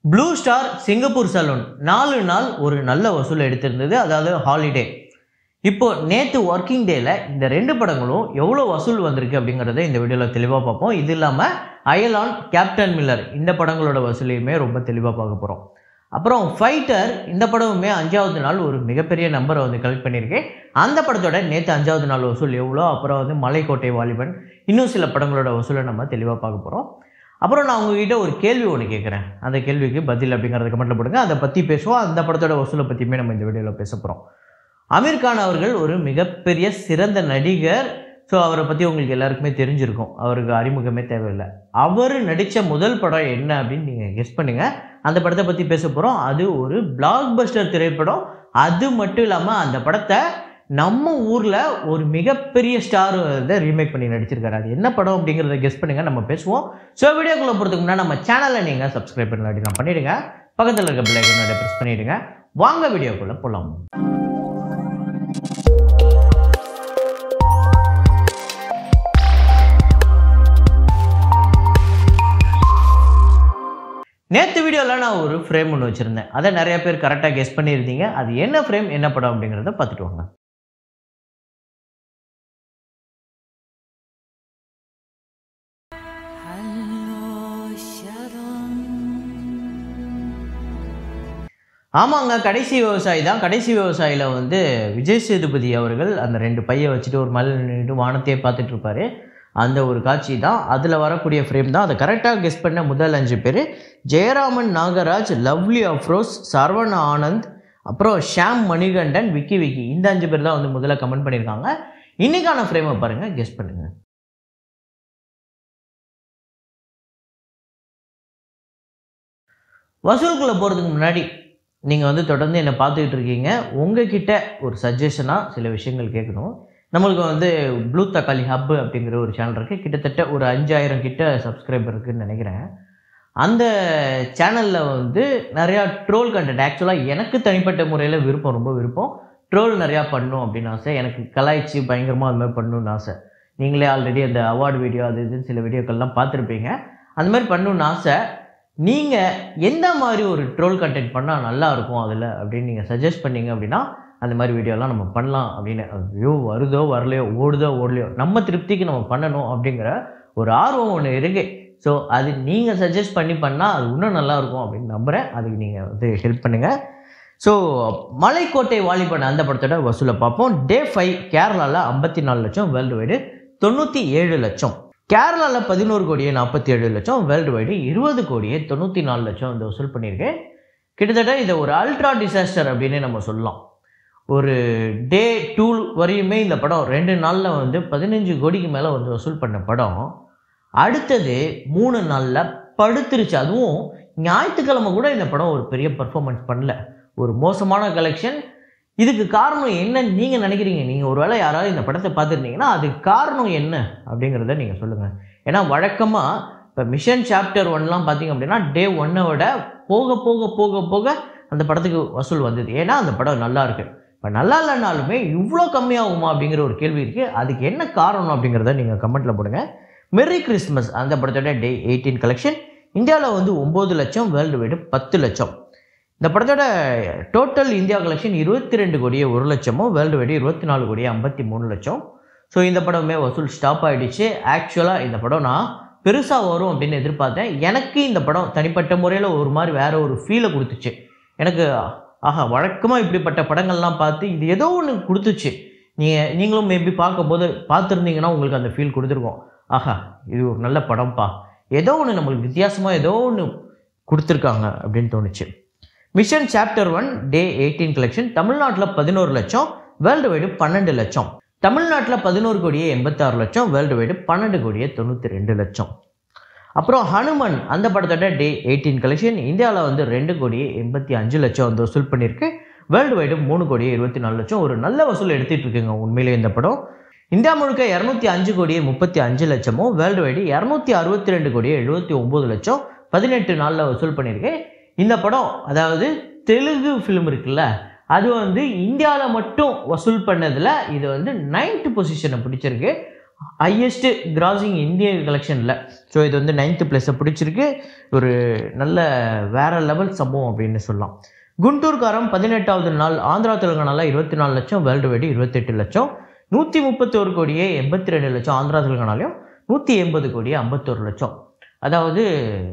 blue star Singapore salon நாலு நாள் ஒரு நல்ல வசூல் எடுத்திருந்தது அதாவது ஹாலிடே இப்போ நேற்று ஒர்க்கிங் டேல இந்த ரெண்டு படங்களும் எவ்வளோ வசூல் வந்திருக்கு அப்படிங்கிறத இந்த வீடியோவில் தெளிவாக பார்ப்போம் இது இல்லாமல் அயலான் கேப்டன் மில்லர் இந்த படங்களோட வசூலையுமே ரொம்ப தெளிவாக பார்க்க போகிறோம் அப்புறம் ஃபைட்டர் இந்த படமுமே அஞ்சாவது நாள் ஒரு மிகப்பெரிய நம்பரை வந்து கலெக்ட் பண்ணியிருக்கேன் அந்த படத்தோட நேற்று அஞ்சாவது நாள் வசூல் எவ்வளோ அப்புறம் வந்து மலைக்கோட்டை வாலிபன் இன்னும் சில படங்களோட வசூலை நம்ம தெளிவாக பார்க்க போகிறோம் அப்புறம் நான் உங்ககிட்ட ஒரு கேள்வி ஒன்று கேட்குறேன் அந்த கேள்விக்கு பதில் அப்படிங்கிறத கமெண்ட்டில் போடுங்க அதை பற்றி பேசுவோம் அந்த படத்தோட வசூலை பற்றியுமே நம்ம இந்த வீடியோவில் பேச போகிறோம் அமீர் கான் அவர்கள் ஒரு மிகப்பெரிய சிறந்த நடிகர் ஸோ அவரை பற்றி உங்களுக்கு எல்லாருக்குமே தெரிஞ்சிருக்கும் அவருக்கு அறிமுகமே தேவையில்லை அவர் நடித்த முதல் படம் என்ன அப்படின்னு நீங்கள் கெஸ் பண்ணுங்கள் அந்த படத்தை பற்றி பேச போகிறோம் அது ஒரு பிளாக் பஸ்டர் திரைப்படம் அது மட்டும் இல்லாமல் அந்த படத்தை நம்ம ஊரில் ஒரு மிகப்பெரிய ஸ்டார் இதை ரீமேக் பண்ணி நடிச்சிருக்காரு அது என்ன படம் அப்படிங்கிறத கெஸ் பண்ணுங்கள் நம்ம பேசுவோம் ஸோ வீடியோக்குள்ளே போகிறதுக்கு முன்னாடி நம்ம சேனலை நீங்கள் சப்ஸ்கிரைப் பண்ணி அப்படின்னா பண்ணிவிடுங்க பக்கத்தில் இருக்க பிள்ளைக்கு ப்ரெஸ் பண்ணிவிடுங்க வாங்க வீடியோக்குள்ளே போகலாம் நேற்று வீடியோவில் நான் ஒரு ஃப்ரேம் ஒன்று வச்சுருந்தேன் அதை நிறைய பேர் கரெக்டாக கெஸ் பண்ணியிருந்தீங்க அது என்ன ஃப்ரேம் என்ன படம் அப்படிங்கிறத பார்த்துட்டு வாங்க ஆமாங்க கடைசி விவசாயி தான் கடைசி விவசாயியில் வந்து விஜய் சேதுபதி அவர்கள் அந்த ரெண்டு பையை வச்சுட்டு ஒரு மலை நின்றுட்டு வானத்தையே பார்த்துட்டு இருப்பாரு அந்த ஒரு காட்சி தான் அதில் வரக்கூடிய ஃப்ரேம் தான் அதை கரெக்டாக கெஸ் பண்ண முதல் அஞ்சு பேர் ஜெயராமன் நாகராஜ் லவ்லி அஃப்ரோஸ் சரவண ஆனந்த் அப்புறம் ஷாம் மணிகண்டன் விக்கி விக்கி இந்த அஞ்சு பேர் தான் வந்து முதல்ல கமெண்ட் பண்ணியிருக்காங்க இன்னைக்கான ஃப்ரேமை பாருங்கள் கெஸ் பண்ணுங்க வசூலுக்குள்ளே போகிறதுக்கு முன்னாடி நீங்கள் வந்து தொடர்ந்து என்னை பார்த்துக்கிட்டு இருக்கீங்க உங்ககிட்ட ஒரு சஜஷனாக சில விஷயங்கள் கேட்கணும் நம்மளுக்கு வந்து ப்ளூ தக்காளி ஹப் அப்படிங்கிற ஒரு சேனல் இருக்குது கிட்டத்தட்ட ஒரு அஞ்சாயிரம் கிட்ட சப்ஸ்கிரைபர் இருக்குதுன்னு நினைக்கிறேன் அந்த சேனலில் வந்து நிறையா ட்ரோல் கண்டென்ட் ஆக்சுவலாக எனக்கு தனிப்பட்ட முறையில் விருப்பம் ரொம்ப விருப்பம் ட்ரோல் நிறையா பண்ணும் அப்படின்னு ஆசை எனக்கு கலாய்ச்சி பயங்கரமாக அது மாதிரி பண்ணணும்னு ஆசை நீங்களே ஆல்ரெடி அந்த அவார்டு வீடியோ அது இதுன்னு சில வீடியோக்கள்லாம் பார்த்துருப்பீங்க அந்த மாதிரி பண்ணணும்னு ஆசை நீங்கள் எந்த மாதிரி ஒரு ட்ரோல் கண்டென்ட் பண்ணால் நல்லா இருக்கும் அதில் அப்படின்னு நீங்கள் சஜஸ்ட் பண்ணீங்க அப்படின்னா அந்த மாதிரி வீடியோலாம் நம்ம பண்ணலாம் அப்படின்னு ஐயோ வருதோ வரலையோ ஓடுதோ ஓடலையோ நம்ம திருப்திக்கு நம்ம பண்ணணும் அப்படிங்கிற ஒரு ஆர்வம் ஒன்று இருக்குது ஸோ அது நீங்கள் சஜஸ்ட் பண்ணி பண்ணால் அது இன்னும் நல்லாயிருக்கும் அப்படின்னு நம்புகிறேன் அதுக்கு நீங்கள் வந்து ஹெல்ப் பண்ணுங்கள் ஸோ மலைக்கோட்டை வாலிபன் அந்த படத்தோட வசூலை பார்ப்போம் டே ஃபைவ் கேரளாவில் ஐம்பத்தி நாலு லட்சம் வேர்ல்டு வைடு தொண்ணூற்றி ஏழு லட்சம் கேரளாவில் பதினோரு கோடியே நாற்பத்தி ஏழு லட்சம் வேர்ல்டு வைடு இருபது கோடியே தொண்ணூற்றி நாலு லட்சம் வந்து வசூல் பண்ணியிருக்கேன் கிட்டத்தட்ட இதை ஒரு அல்ட்ரா டிசாஸ்டர் அப்படின்னு நம்ம சொல்லலாம் ஒரு டே டூ வரையுமே இந்த படம் ரெண்டு நாளில் வந்து பதினஞ்சு கோடிக்கு மேலே வந்து வசூல் பண்ண படம் அடுத்தது மூணு நாளில் படுத்துருச்சு அதுவும் ஞாயிற்றுக்கிழமை கூட இந்த படம் ஒரு பெரிய பர்ஃபார்மன்ஸ் பண்ணல ஒரு மோசமான கலெக்ஷன் இதுக்கு காரணம் என்ன நீங்கள் நினைக்கிறீங்க நீங்கள் ஒரு வேளை யாராவது இந்த படத்தை பார்த்துருந்தீங்கன்னா அதுக்கு காரணம் என்ன அப்படிங்கிறத நீங்கள் சொல்லுங்கள் ஏன்னா வழக்கமாக இப்போ மிஷன் சாப்டர் ஒன்லாம் பார்த்தீங்க அப்படின்னா டே ஒன்னை விட போக போக போக போக அந்த படத்துக்கு வசூல் வந்தது ஏன்னா அந்த படம் நல்லா இருக்கு இப்போ நல்லா இல்லைனாலுமே இவ்வளோ கம்மியாகுமா அப்படிங்கிற ஒரு கேள்வி இருக்குது அதுக்கு என்ன காரணம் அப்படிங்கிறத நீங்கள் கமெண்ட்டில் போடுங்க மெர்ரி கிறிஸ்மஸ் அந்த படத்தோட டே எயிட்டீன் கலெக்ஷன் இந்தியாவில் வந்து ஒம்பது லட்சம் வேர்ல்டு வைடு பத்து லட்சம் இந்த படத்தோட டோட்டல் இந்தியா கலெக்ஷன் இருபத்தி ரெண்டு கோடியே ஒரு லட்சமும் வேர்ல்டு வைடு இருபத்தி நாலு கோடியே ஐம்பத்தி மூணு லட்சம் ஸோ இந்த படமே வசூல் ஸ்டாப் ஆகிடுச்சு ஆக்சுவலாக இந்த படம் நான் பெருசாக வரும் அப்படின்னு எதிர்பார்த்தேன் எனக்கு இந்த படம் தனிப்பட்ட முறையில் ஒரு மாதிரி வேற ஒரு ஃபீலை கொடுத்துச்சு எனக்கு ஆஹா வழக்கமாக இப்படிப்பட்ட படங்கள்லாம் பார்த்து இது ஏதோ ஒன்று கொடுத்துச்சு நீங்கள் நீங்களும் மேபி பார்க்கும்போது பார்த்துருந்தீங்கன்னா உங்களுக்கு அந்த ஃபீல் கொடுத்துருக்கோம் ஆஹா இது ஒரு நல்ல படம்ப்பா ஏதோ ஒன்று நம்மளுக்கு வித்தியாசமாக ஏதோ ஒன்று கொடுத்துருக்காங்க அப்படின்னு தோணுச்சு mission chapter one day eighteen collection தமிழ்நாட்டில் பதினோரு லட்சம் வேர்ல்டு வைடு பன்னெண்டு லட்சம் தமிழ்நாட்டில் பதினோரு கோடியே எண்பத்தாறு லட்சம் வேர்ல்டு வைடு பன்னெண்டு கோடியே தொண்ணூற்றி ரெண்டு லட்சம் அப்புறம் ஹனுமன் அந்த படத்தோட டே எயிட்டீன் கலெக்ஷன் இந்தியாவில் வந்து ரெண்டு கோடியே எண்பத்தி அஞ்சு லட்சம் வந்து வசூல் பண்ணியிருக்கு வேர்ல்டு வைடு மூணு கோடியே இருபத்தி நாலு லட்சம் ஒரு நல்ல வசூல் எடுத்துகிட்டு இருக்குங்க உண்மையிலே இந்த படம் இந்தியா முழுக்க இரநூத்தி அஞ்சு கோடியே முப்பத்தி அஞ்சு லட்சமும் வேர்ல்டு வைடு இரநூத்தி அறுபத்தி ரெண்டு கோடியே எழுபத்தி ஒம்பது லட்சம் பதினெட்டு நாளில் வசூல் பண்ணியிருக்கு இந்த படம் அதாவது தெலுங்கு ஃபிலிம் இருக்குல்ல அது வந்து இந்தியாவில் மட்டும் வசூல் பண்ணதில் இது வந்து நைன்த்து பொசிஷனை பிடிச்சிருக்கு ஹையஸ்ட் கிராசிங் இந்திய கலெக்ஷனில் ஸோ இது வந்து நைன்த்து பிளேஸை பிடிச்சிருக்கு ஒரு நல்ல வேற லெவல் சம்பவம் அப்படின்னு சொல்லலாம் குண்டூர்காரம் பதினெட்டாவது நாள் ஆந்திரா தெலுங்கானால இருபத்தி நாலு லட்சம் வேர்ல்டு வைடு இருபத்தெட்டு லட்சம் நூற்றி முப்பத்தோரு கோடியே எண்பத்தி ரெண்டு லட்சம் ஆந்திரா தெலுங்கானாலையும் நூற்றி எண்பது கோடியே ஐம்பத்தோரு லட்சம் அதாவது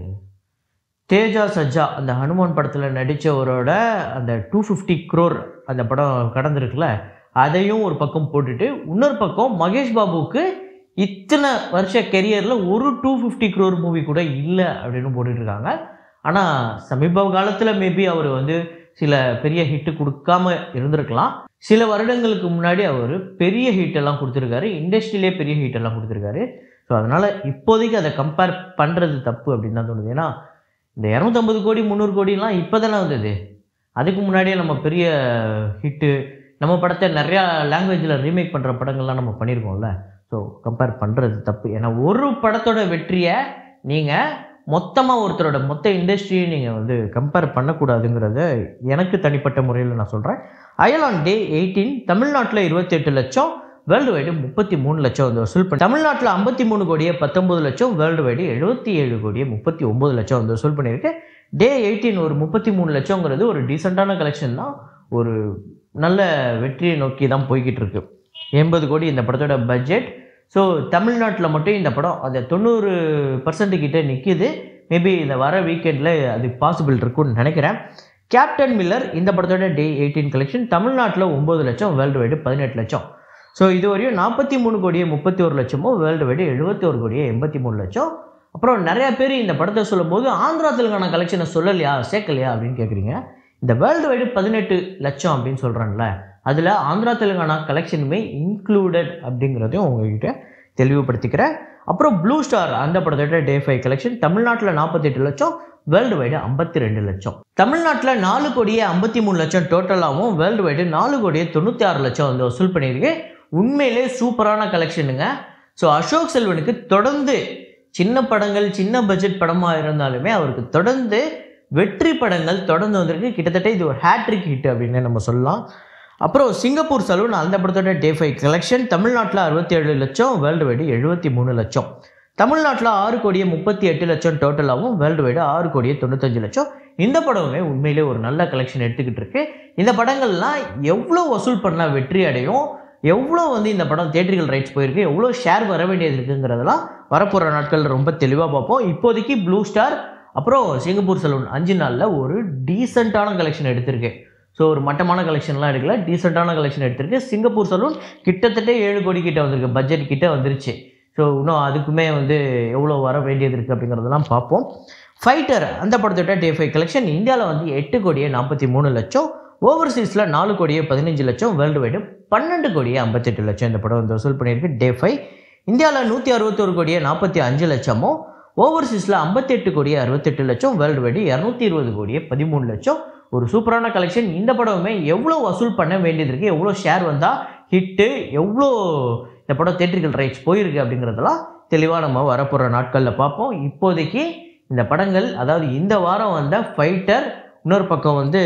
தேஜா சஜ்ஜா அந்த ஹனுமான் படத்தில் நடித்தவரோட அந்த டூ ஃபிஃப்டி க்ரோர் அந்த படம் கடந்திருக்குல்ல அதையும் ஒரு பக்கம் போட்டுட்டு இன்னொரு பக்கம் மகேஷ் பாபுவுக்கு இத்தனை வருஷ கெரியரில் ஒரு டூ ஃபிஃப்டி க்ரோர் மூவி கூட இல்லை அப்படின்னு போட்டுட்டு இருக்காங்க ஆனால் சமீப காலத்தில் மேபி அவர் வந்து சில பெரிய ஹிட்டு கொடுக்காம இருந்திருக்கலாம் சில வருடங்களுக்கு முன்னாடி அவர் பெரிய ஹிட் எல்லாம் கொடுத்துருக்காரு இண்டஸ்ட்ரியிலே பெரிய ஹிட் எல்லாம் கொடுத்துருக்காரு ஸோ அதனால் இப்போதைக்கு அதை கம்பேர் பண்ணுறது தப்பு அப்படின்னு தான் தோணுது ஏன்னா இந்த இரநூத்தம்பது கோடி முந்நூறு கோடிலாம் இப்போ தானே வந்தது அதுக்கு முன்னாடியே நம்ம பெரிய ஹிட்டு நம்ம படத்தை நிறையா லாங்குவேஜில் ரீமேக் பண்ணுற படங்கள்லாம் நம்ம பண்ணியிருக்கோம்ல ஸோ கம்பேர் பண்ணுறது தப்பு ஏன்னா ஒரு படத்தோட வெற்றியை நீங்கள் மொத்தமாக ஒருத்தரோட மொத்த இண்டஸ்ட்ரியை நீங்கள் வந்து கம்பேர் பண்ணக்கூடாதுங்கிறத எனக்கு தனிப்பட்ட முறையில் நான் சொல்கிறேன் அயலான் டே எயிட்டீன் தமிழ்நாட்டில் இருபத்தெட்டு லட்சம் வேர்ல்டு வைடு முப்பத்தி மூணு லட்சம் வந்து வசூல் பண்ணி தமிழ்நாட்டில் ஐம்பத்தி மூணு கோடியே பத்தொம்பது லட்சம் வேர்ல்டு வைடு எழுபத்தி ஏழு கோடியே முப்பத்தி ஒம்பது லட்சம் வந்து வசூல் பண்ணியிருக்கு டே எயிட்டீன் ஒரு முப்பத்தி மூணு லட்சங்கிறது ஒரு டீசெண்டான கலெக்ஷன் தான் ஒரு நல்ல வெற்றியை நோக்கி தான் போய்கிட்டு இருக்கு எண்பது கோடி இந்த படத்தோட பட்ஜெட் ஸோ தமிழ்நாட்டில் மட்டும் இந்த படம் அது தொண்ணூறு பர்சன்ட் கிட்ட நிற்கிது மேபி இந்த வர வீக்கெண்டில் அது பாசிபிள் இருக்கும்னு நினைக்கிறேன் கேப்டன் மில்லர் இந்த படத்தோட டே எயிட்டீன் கலெக்ஷன் தமிழ்நாட்டில் ஒம்பது லட்சம் வேர்ல்டு வைடு பதினெட்டு லட்சம் ஸோ இது வரையும் நாற்பத்தி மூணு கோடியே முப்பத்தி ஒரு லட்சமோ வேர்ல்டு வைடு எழுபத்தி ஒரு கோடியே எண்பத்தி மூணு லட்சம் அப்புறம் நிறைய பேர் இந்த படத்தை சொல்லும்போது ஆந்திரா தெலுங்கானா கலெக்ஷனை சொல்லலையா சேர்க்கலையா அப்படின்னு கேட்குறீங்க இந்த வேர்ல்டு வைடு பதினெட்டு லட்சம் அப்படின்னு சொல்கிறேன்ல அதில் ஆந்திரா தெலுங்கானா கலெக்ஷனுமே இன்க்ளூடட் அப்படிங்கிறதையும் உங்ககிட்ட தெளிவுபடுத்திக்கிறேன் அப்புறம் ப்ளூ ஸ்டார் அந்த படத்தோட டே ஃபைவ் கலெக்ஷன் தமிழ்நாட்டில் நாற்பத்தெட்டு லட்சம் வேர்ல்டு வைடு ஐம்பத்தி ரெண்டு லட்சம் தமிழ்நாட்டில் நாலு கோடியே ஐம்பத்தி மூணு லட்சம் டோட்டலாகவும் வேர்ல்டு வைடு நாலு கோடியே தொண்ணூற்றி ஆறு லட்சம் வந்து வசூல் பண்ணியிருக்கு உண்மையிலே சூப்பரான கலெக்ஷனுங்க ஸோ அசோக் செல்வனுக்கு தொடர்ந்து சின்ன படங்கள் சின்ன பட்ஜெட் படமாக இருந்தாலுமே அவருக்கு தொடர்ந்து வெற்றி படங்கள் தொடர்ந்து வந்திருக்கு கிட்டத்தட்ட இது ஒரு ஹேட்ரிக் ஹிட் அப்படின்னு நம்ம சொல்லலாம் அப்புறம் சிங்கப்பூர் சலூன் அந்த படத்தோட டே ஃபைவ் கலெக்ஷன் தமிழ்நாட்டில் அறுபத்தி ஏழு லட்சம் வேர்ல்டு வைடு எழுபத்தி மூணு லட்சம் தமிழ்நாட்டில் ஆறு கோடியே முப்பத்தி எட்டு லட்சம் டோட்டலாகவும் வேர்ல்டு வைடு ஆறு கோடியே தொண்ணூத்தஞ்சு லட்சம் இந்த படமுமே உண்மையிலே ஒரு நல்ல கலெக்ஷன் எடுத்துக்கிட்டு இருக்கு இந்த படங்கள்லாம் எவ்வளோ வசூல் பண்ணால் வெற்றி அடையும் எவ்வளோ வந்து இந்த படம் தேட்டரிக்கல் ரைட்ஸ் போயிருக்கு எவ்வளோ ஷேர் வர வேண்டியது இருக்குங்கிறதெல்லாம் வரப்போகிற நாட்கள் ரொம்ப தெளிவாக பார்ப்போம் இப்போதைக்கு ப்ளூ ஸ்டார் அப்புறம் சிங்கப்பூர் சலூன் அஞ்சு நாளில் ஒரு டீசெண்டான கலெக்ஷன் எடுத்திருக்கு ஸோ ஒரு மட்டமான கலெக்ஷன்லாம் எடுக்கல டீசெண்டான கலெக்ஷன் எடுத்திருக்கு சிங்கப்பூர் சலூன் கிட்டத்தட்ட ஏழு கோடி கிட்ட வந்திருக்கு பட்ஜெட் கிட்ட வந்துருச்சு ஸோ இன்னும் அதுக்குமே வந்து எவ்வளோ வர வேண்டியது இருக்குது அப்படிங்கிறதெல்லாம் பார்ப்போம் ஃபைட்டர் அந்த படத்தோட டே ஃபைவ் கலெக்ஷன் இந்தியாவில் வந்து எட்டு கோடியே நாற்பத்தி மூணு லட்சம் ஓவர்சீஸில் நாலு கோடியே பதினஞ்சு லட்சம் வேர்ல்டு வைடு பன்னெண்டு கோடியே ஐம்பத்தெட்டு லட்சம் இந்த படம் வந்து வசூல் பண்ணியிருக்கு டே ஃபைவ் இந்தியாவில் நூற்றி அறுபத்தொரு கோடியே நாற்பத்தி அஞ்சு லட்சமும் ஓவர்சீஸில் ஐம்பத்தெட்டு கோடியே அறுபத்தெட்டு லட்சம் வேர்ல்டு வைடு இரநூத்தி இருபது கோடியே பதிமூணு லட்சம் ஒரு சூப்பரான கலெக்ஷன் இந்த படமுமே எவ்வளோ வசூல் பண்ண வேண்டியது இருக்குது எவ்வளோ ஷேர் வந்தால் ஹிட்டு எவ்வளோ இந்த படம் தேட்டரிக்கல் ரைட்ஸ் போயிருக்கு அப்படிங்கிறதெல்லாம் தெளிவாக நம்ம வரப்போகிற நாட்களில் பார்ப்போம் இப்போதைக்கு இந்த படங்கள் அதாவது இந்த வாரம் வந்த ஃபைட்டர் இன்னொரு பக்கம் வந்து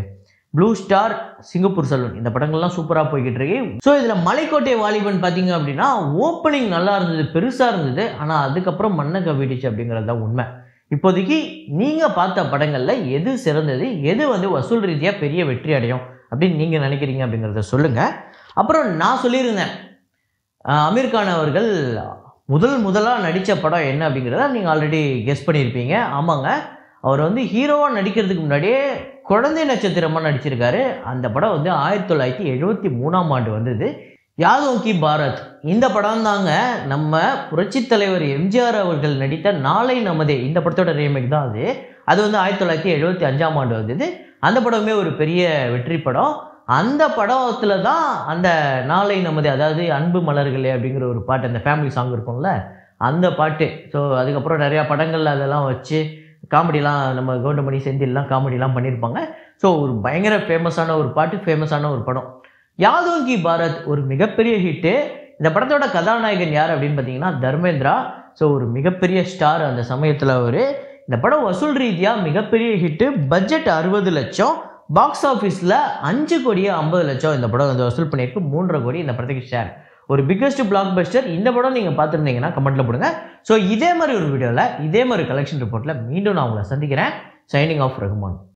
ப்ளூ ஸ்டார் சிங்கப்பூர் சலூன் இந்த படங்கள்லாம் சூப்பராக போய்கிட்டு இருக்கு ஸோ இதில் மலைக்கோட்டை வாலிபன் பார்த்தீங்க அப்படின்னா ஓப்பனிங் நல்லா இருந்தது பெருசாக இருந்தது ஆனால் அதுக்கப்புறம் மண்ணை கவிடுச்சு அப்படிங்கிறது தான் உண்மை இப்போதைக்கு நீங்கள் பார்த்த படங்களில் எது சிறந்தது எது வந்து வசூல் ரீதியாக பெரிய வெற்றி அடையும் அப்படின்னு நீங்கள் நினைக்கிறீங்க அப்படிங்கிறத சொல்லுங்கள் அப்புறம் நான் சொல்லியிருந்தேன் அஹ் அமீர் கான் அவர்கள் முதல் முதலாக நடித்த படம் என்ன அப்படிங்கிறத நீங்கள் ஆல்ரெடி கெஸ் பண்ணியிருப்பீங்க ஆமாங்க அவர் வந்து ஹீரோவாக நடிக்கிறதுக்கு முன்னாடியே குழந்தை நட்சத்திரமாக நடிச்சிருக்காரு அந்த படம் வந்து ஆயிரத்தி தொள்ளாயிரத்தி எழுபத்தி மூணாம் ஆண்டு வந்தது யாதவ் கி பாரத் இந்த படம் தாங்க நம்ம புரட்சித் தலைவர் எம்ஜிஆர் அவர்கள் நடித்த நாளை நமதே இந்த படத்தோட ரீமேக் தான் அது அது வந்து ஆயிரத்தி தொள்ளாயிரத்தி எழுபத்தி அஞ்சாம் ஆண்டு வந்தது அந்த படமே ஒரு பெரிய வெற்றி படம் அந்த படத்தில் தான் அந்த நாளை நமதே அதாவது அன்பு மலர்களே அப்படிங்கிற ஒரு பாட்டு அந்த ஃபேமிலி சாங் இருக்கும்ல அந்த பாட்டு ஸோ அதுக்கப்புறம் நிறையா படங்கள் அதெல்லாம் வச்சு காமெடிலாம் நம்ம கவுண்டமணி செந்தில்லாம் காமெடிலாம் பண்ணியிருப்பாங்க ஸோ ஒரு பயங்கர ஃபேமஸான ஒரு பாட்டு ஃபேமஸான ஒரு படம் யாதவ் கி பாரத் ஒரு மிகப்பெரிய ஹிட்டு இந்த படத்தோட கதாநாயகன் யார் அப்படின்னு பார்த்தீங்கன்னா தர்மேந்திரா ஸோ ஒரு மிகப்பெரிய ஸ்டார் அந்த சமயத்தில் அவர் இந்த படம் வசூல் ரீதியாக மிகப்பெரிய ஹிட்டு பட்ஜெட் அறுபது லட்சம் பாக்ஸ் ஆஃபீஸில் அஞ்சு கோடியே ஐம்பது லட்சம் இந்த படம் வந்து வசூல் பண்ணியிருக்கு மூன்றரை கோடி இந்த படத்துக்கு ஷேர் ஒரு பிக்கஸ்ட் பிளாக் பஸ்டர் இந்த படம் நீங்கள் பார்த்துருந்தீங்கன்னா கமெண்ட்டில் போடுங்க ஸோ இதே மாதிரி ஒரு வீடியோவில் இதே மாதிரி கலெக்ஷன் ரிப்போர்ட்டில் மீண்டும் நான் உங்களை சந்திக்கிறேன் சைனிங் ஆஃப் ரகுமான்